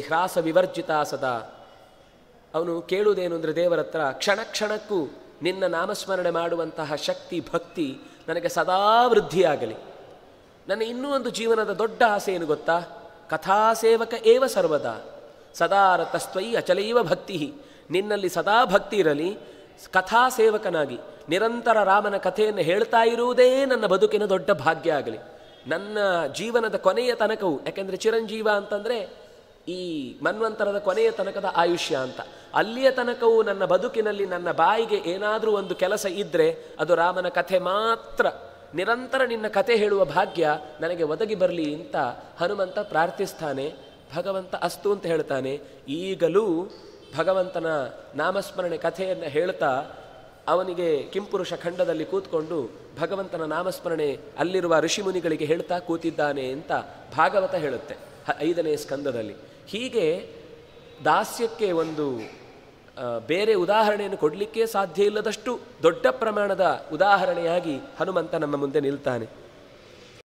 ಹ್ರಾಸ ವಿವರ್ಜಿತ ಸದಾ ಅವನು ಕೇಳುವುದೇನು ಅಂದರೆ ದೇವರ ಹತ್ರ ಕ್ಷಣ ಕ್ಷಣಕ್ಕೂ ನಿನ್ನ ನಾಮಸ್ಮರಣೆ ಮಾಡುವಂತಹ ಶಕ್ತಿ ಭಕ್ತಿ ನನಗೆ ಸದಾ ವೃದ್ಧಿಯಾಗಲಿ ನನ್ನ ಇನ್ನೂ ಒಂದು ಜೀವನದ ದೊಡ್ಡ ಆಸೆ ಏನು ಗೊತ್ತಾ ಕಥಾಸೇವಕ ಏವ ಸರ್ವದಾ ಸದಾ ರತಸ್ತ್ವಯಿ ಅಚಲೈವ ಭಕ್ತಿ ನಿನ್ನಲ್ಲಿ ಸದಾ ಭಕ್ತಿ ಇರಲಿ ಕಥಾಸೇವಕನಾಗಿ ನಿರಂತರ ರಾಮನ ಕಥೆಯನ್ನು ಹೇಳ್ತಾ ಇರುವುದೇ ನನ್ನ ಬದುಕಿನ ದೊಡ್ಡ ಭಾಗ್ಯ ಆಗಲಿ ನನ್ನ ಜೀವನದ ಕೊನೆಯ ತನಕವು ಯಾಕೆಂದರೆ ಚಿರಂಜೀವ ಅಂತಂದರೆ ಈ ಮನ್ವಂತರದ ಕೊನೆಯ ತನಕದ ಆಯುಷ್ಯ ಅಂತ ಅಲ್ಲಿಯ ತನಕವೂ ನನ್ನ ಬದುಕಿನಲ್ಲಿ ನನ್ನ ಬಾಯಿಗೆ ಏನಾದರೂ ಒಂದು ಕೆಲಸ ಇದ್ದರೆ ಅದು ರಾಮನ ಕಥೆ ಮಾತ್ರ ನಿರಂತರ ನಿನ್ನ ಕಥೆ ಹೇಳುವ ಭಾಗ್ಯ ನನಗೆ ಒದಗಿ ಬರಲಿ ಅಂತ ಹನುಮಂತ ಪ್ರಾರ್ಥಿಸ್ತಾನೆ ಭಗವಂತ ಅಸ್ತು ಅಂತ ಹೇಳ್ತಾನೆ ಈಗಲೂ ಭಗವಂತನ ನಾಮಸ್ಮರಣೆ ಕಥೆಯನ್ನು ಹೇಳ್ತಾ ಅವನಿಗೆ ಕಿಂಪುರುಷ ಖಂಡದಲ್ಲಿ ಕೂತ್ಕೊಂಡು ಭಗವಂತನ ನಾಮಸ್ಮರಣೆ ಅಲ್ಲಿರುವ ಋಷಿಮುನಿಗಳಿಗೆ ಹೇಳ್ತಾ ಕೂತಿದ್ದಾನೆ ಅಂತ ಭಾಗವತ ಹೇಳುತ್ತೆ ಹ- ಐದನೇ ಸ್ಕಂದದಲ್ಲಿ ಹೀಗೆ ದಾಸ್ಯಕ್ಕೆ ಒಂದು ಆ, ಬೇರೆ ಉದಾಹರಣೆಯನ್ನು ಕೊಡಲಿಕ್ಕೆ ಸಾಧ್ಯ ಇಲ್ಲದಷ್ಟು ದೊಡ್ಡ ಪ್ರಮಾಣದ ಉದಾಹರಣೆಯಾಗಿ ಹನುಮಂತ ನಮ್ಮ ಮುಂದೆ ನಿಲ್ತಾನೆ